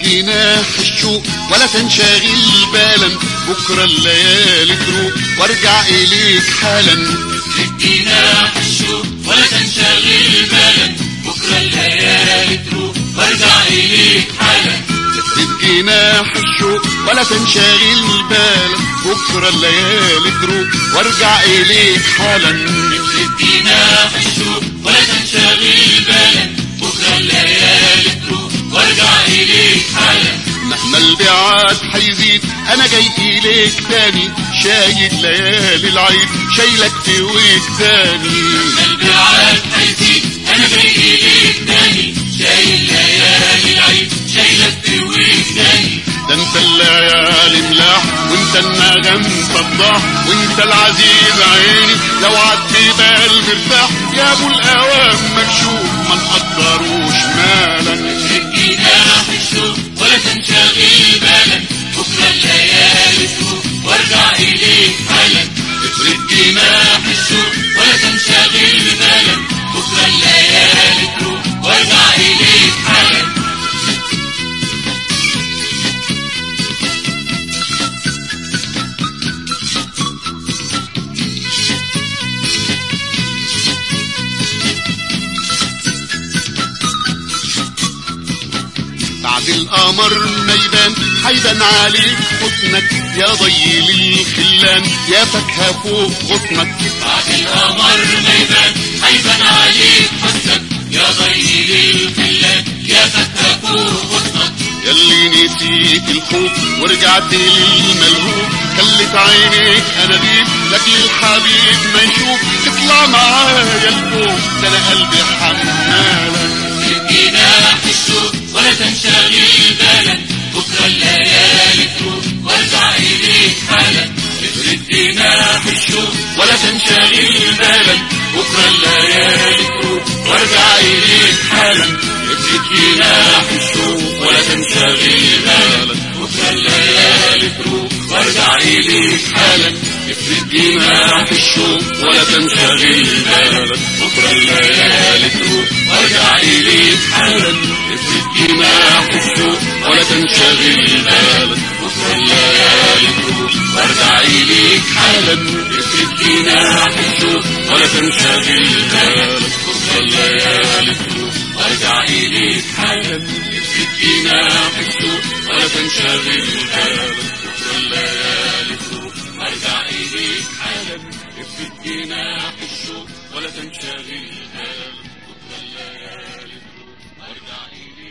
جناح الشوق ولا تنشغل بالا بكرة الليالي تروق وارجع إليك حالا جناح الشوق ولا تنشغل بالا بكرة الليالي تروح وارجع إليك حالا افرد جناح الشوق ولا تنشغل بالا بكرة الليالي تروق وارجع إليك حالا افرد جناح الشوق ولا تنشغل بالا بكرة الليالي تروح وارجع إليك حالا مهما البعاد حيزيد انا جاي اليك تاني شايل ليالي العيد شايلك في وجداني البعاد هيزيد أنا جاي إليك تاني شايل ليالي العيد شايلك في وجداني ده انت الليالي ملاح وانت النغم صداح وانت العزيز عيني لو عدت بال مرتاح يا ابو الاوام مكشوف ما نقدروش مالا جناح الشوق ولا تنشغل بالا بكرة الليالي تروح وارجع إليك حالا افرد جناح الشوق ولا تنشغل بالا بكرة الليالي تروح وارجع إليك حالا بعد القمر ما يبان حيبان عليك حسنك يا ضيل الخلان يا فاكهة فوق غصنك بعد القمر ما يبان هيبان عليك حسنك يا ضيل الفلان يا فتى فوق غصنك ياللي نسيت الخوف ورجعت للملهوف خلت عينيك اناديل لاجل الحبيب ما يشوف تطلع معايا الفوق ده انا قلبي حمالك جناح الشوق ولا تنشغل بالا بكرة الليالي تروح وارجع إليك حالا افرد جناح الشوق ولا تنشغل بالا بكرة الليالي تروح وارجع إليك حالا افرد جناح الشوق ولا تنشغل بالا بكرة الليالي تروح وارجع إليك حالا افرد جناح الشوق ولا تنشغل بالك بكرة الليالي تروح وارجع إليك حالا افرد جناح الشوق ولا تنشغل بالك بكرة الليالي تروح وارجع إليك حالا افرد جناح الشوق ولا تنشغل بالك بكرة الليالي تروح وارجع إليك حالا افرد جناح الشوق ولا تنشغل بالك بكرة الليالي تروح وارجع إليك حالا افرد جناح الشوق ولا تنشغل بالك بكرة الليالي تروح وارجع إليك